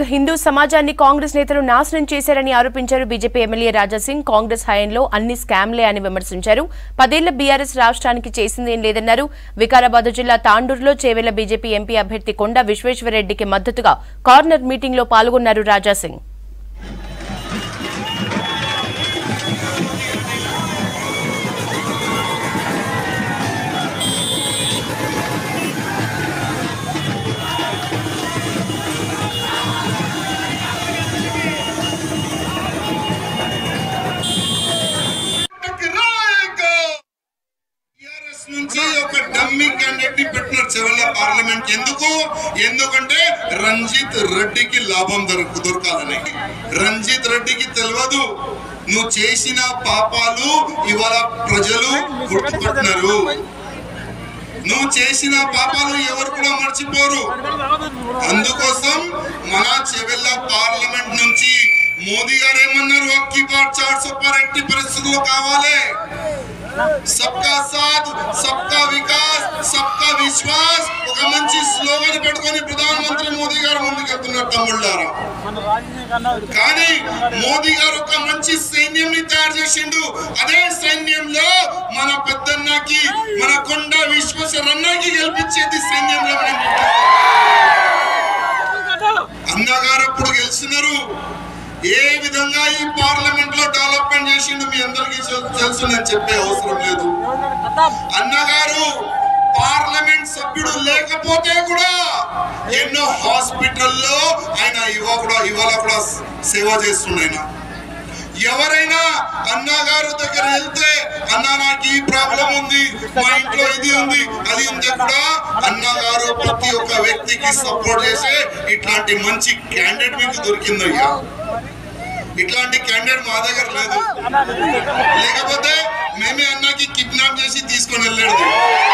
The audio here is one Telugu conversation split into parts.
హిందూ సమాజాన్ని కాంగ్రెస్ నేతలు నాశనం చేశారని ఆరోపించారు బీజేపీ ఎమ్మెల్యే రాజాసింగ్ కాంగ్రెస్ హయాంలో అన్ని స్కామ్లే అని విమర్శించారు పదేళ్ల బీఆర్ఎస్ రాష్ట్రానికి చేసిందేం లేదన్నారు వికారాబాద్ జిల్లా తాండూరులో చేవెళ్ల బీజేపీ ఎంపీ అభ్యర్థి కొండ విశ్వేశ్వరరెడ్డికి మద్దతుగా కార్నర్ మీటింగ్లో పాల్గొన్నారు రాజాసింగ్ టిఆర్ఎస్ నుంచి ఒక డమ్మీ క్యాండిడేట్ ని పెట్టినారు చెవెళ్ళ పార్లమెంట్ ఎందుకు ఎందుకంటే రంజిత్ రెడ్డికి లాభం దొరకు దొరకాలని రంజిత్ రెడ్డికి తెలియదు నువ్వు చేసిన పాపాలు ఇవాళ ప్రజలు గుర్తుపట్టినారు నువ్వు చేసిన పాపాలు ఎవరు కూడా మర్చిపోరు అందుకోసం మన చెవెళ్ళ పార్లమెంట్ నుంచి మోదీ గారు ఏమన్నారు అక్కి బార్ చార్ సూపర్ ఎట్టి పరిస్థితుల్లో కావాలి సబ్కా సాథ్ సబ్కా వికాస్ సబ్కా విశ్వాస్ ఒక మంచి స్లోగన్ పెట్టుకొని ప్రధానమంత్రి మోదీ గారు ముందుకెళ్తున్నారు తమ్ముళ్ళారా కానీ మోదీ గారు ఒక మంచి సైన్యం తయారు చేసిండు అదే సైన్యంలో మన పెద్దన్నకి మన కొండ విశ్వేశ్వరన్నకి గెలిపించేది సైన్యంలో మనం అన్నగారు అప్పుడు గెలిచినారు ఏ విధంగా ఈ పార్లమెంట్ లో డెవలప్మెంట్ చేసిండు మీ అందరికీ తెలు- తెలుసు నేను చెప్పే అవసరం లేదు అన్నగారు పార్లమెంట్ సభ్యుడు లేకపోతే కూడా ఎన్నో హాస్పిటల్లో ఆయన ఇవాళ కూడా ఇవాళ కూడా సేవ చేస్తుండైనా ఎవరైనా అన్నగారు దగ్గర వెళ్తే అన్న నాకు ఈ ప్రాబ్లం ఉంది మా ఇంట్లో ఇది ఉంది అది ఉంది కూడా అన్నగారు ప్రతి ఒక్క వ్యక్తికి సపోర్ట్ చేసే ఇట్లాంటి మంచి క్యాండిడేట్ మీకు దొరికిందయ్యా ఇట్లాంటి క్యాండిడేట్ మా దగ్గర లేదు లేకపోతే మేమే అన్నకి కిడ్నాప్ చేసి తీసుకొని వెళ్ళేది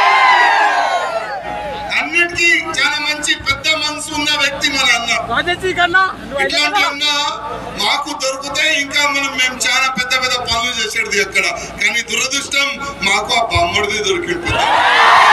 అన్నిటికీ చాలా మంచి పెద్ద మనసు ఉన్న వ్యక్తి మన అన్న రాజేష్ కన్నా ఇట్లాంటి అన్న మాకు దొరికితే ఇంకా మనం మేము చాలా పెద్ద పెద్ద పనులు చేసేది అక్కడ కానీ దురదృష్టం మాకు ఆ బొమ్మడిది దొరికి ఉంటుంది